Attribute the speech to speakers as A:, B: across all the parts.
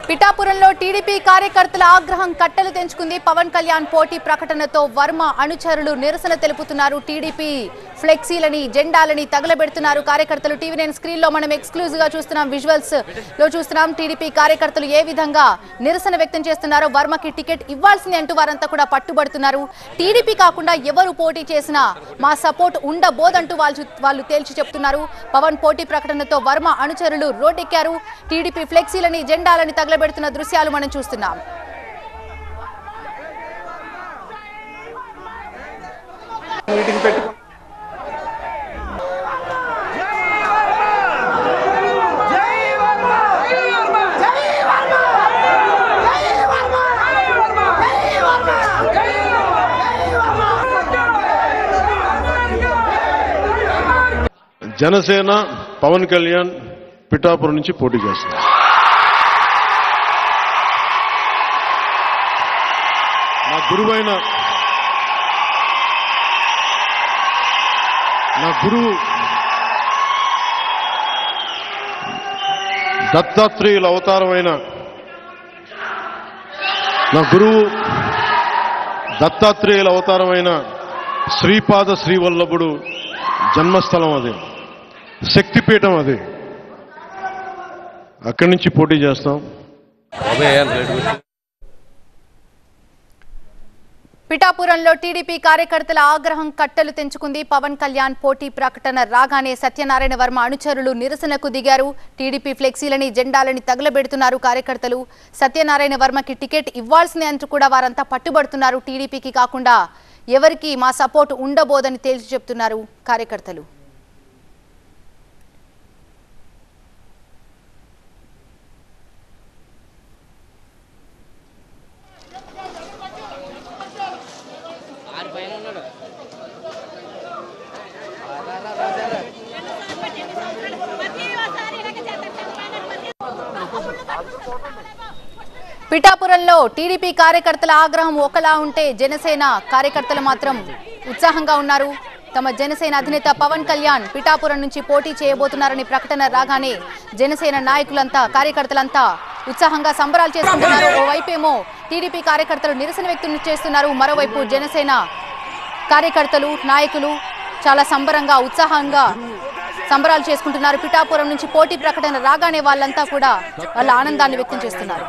A: పిఠాపురంలో టీడీపీ కార్యకర్తల ఆగ్రహం కట్టలు తెంచుకుంది పవన్ కళ్యాణ్ పోటీ ప్రకటనతో వర్మ అనుచరులు నిరసన తెలుపుతున్నారు టీడీపీ ఫ్లెక్సీలని జెండాలని తగలబెడుతున్నారు కార్యకర్తలు టీవీ నైన్ స్క్రీన్ లో మనం ఎక్స్క్లూజివ్ గా చూస్తున్నాం విజువల్స్ లో చూస్తున్నాం టీడీపీ కార్యకర్తలు ఏ విధంగా నిరసన వ్యక్తం చేస్తున్నారో వర్మకి టికెట్ ఇవ్వాల్సింది అంటూ వారంతా కూడా పట్టుబడుతున్నారు టీడీపీ కాకుండా ఎవరు పోటీ చేసినా మా సపోర్ట్ ఉండబోదంటూ వాళ్ళు వాళ్ళు తేల్చి చెప్తున్నారు పవన్ పోటీ ప్రకటనతో వర్మ అనుచరులు రోడ్డెక్కారు టీడీపీ ఫ్లెక్సీలని జెండాలని తగలబెడుతున్న దృశ్యాలు మనం చూస్తున్నాం
B: మీటింగ్ పెట్టుకుని
C: జనసేన పవన్ కళ్యాణ్ పిఠాపురం నుంచి పోటీ చేస్తారు నా గురువైన నా గురువు దత్తాత్రేయుల అవతారమైన నా గురువు దత్తాత్రేయుల అవతారమైన శ్రీపాద శ్రీవల్లభుడు జన్మస్థలం అది శక్తిపీఠం అది అక్కడి నుంచి పోటీ చేస్తాం
A: పిఠాపురంలో టీడీపీ కార్యకర్తల ఆగ్రహం కట్టలు తెంచుకుంది పవన్ కళ్యాణ్ పోటీ ప్రకటన రాగానే సత్యనారాయణ వర్మ అనుచరులు నిరసనకు దిగారు టీడీపీ ఫ్లెక్సీలని జెండాలని తగలబెడుతున్నారు కార్యకర్తలు సత్యనారాయణ వర్మకి టికెట్ ఇవ్వాల్సిందే అంటూ కూడా వారంతా పట్టుబడుతున్నారు టీడీపీకి కాకుండా ఎవరికి మా సపోర్ట్ ఉండబోదని తేల్చి చెప్తున్నారు కార్యకర్తలు పిఠాపురంలో టీడీపీ కార్యకర్తల ఆగ్రహం ఒకలా ఉంటే జనసేన కార్యకర్తలు మాత్రం ఉత్సాహంగా ఉన్నారు తమ జనసేన అధినేత పవన్ కళ్యాణ్ పిఠాపురం నుంచి పోటీ చేయబోతున్నారని ప్రకటన రాగానే జనసేన నాయకులంతా కార్యకర్తలంతా ఉత్సాహంగా సంబరాలు చేసుకుంటున్నారు ఓవైపేమో టీడీపీ కార్యకర్తలు నిరసన వ్యక్తం చేస్తున్నారు మరోవైపు జనసేన కార్యకర్తలు నాయకులు చాలా సంబరంగా ఉత్సాహంగా సంబరాలు చేసుకుంటున్నారు పిఠాపురం నుంచి పోటీ ప్రకటన రాగానే వాళ్ళంతా కూడా వాళ్ళ ఆనందాన్ని వ్యక్తం చేస్తున్నారు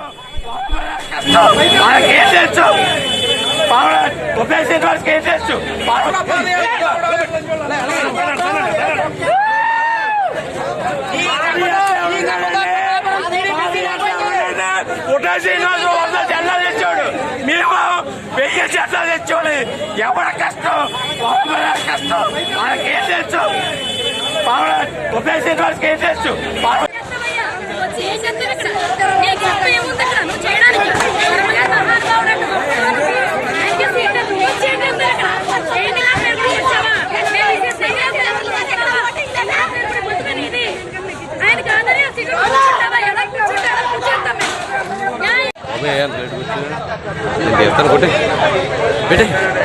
D: మనకేం తెలుసు పవన్ ఉపేక్షించిన వాళ్ళకి ఏం తెలుసు శ్రీనివాసు వంద చెట్ల తెచ్చాడు మేము వెయ్యి చెట్ల తెచ్చాడు ఎవడ కష్టం పవన్ కష్టం మనకేం తెలుసు పవన్ ఉపేక్షించిన వాళ్ళకి ఏం తెలుసు పవన్
E: వచ్చి ఏం చేస్తారు ఇక్కడ? నీకు గొప్ప ఏముంది ఇక్కడ? నువ్వు చేయడానికి? ధర్మగా మహానుభావుడు అంటున్నావు. ఆయనకి సీట్ ఉంది. నువ్వు సీట్ ఉంది ఇక్కడ. ఏంటి నా పేరు పిలిచావా? మేము ఇది చెయ్యాలి. ఇప్పుడు బతుకని ఇది. ఆయనకి ఆదరణ సీట్ కూర్చుంటావా? ఎలా కూర్చుంటావా? కూర్చుంటాం మేము. న్యాయం
F: ఎత్తను కొట్టి పెట్టే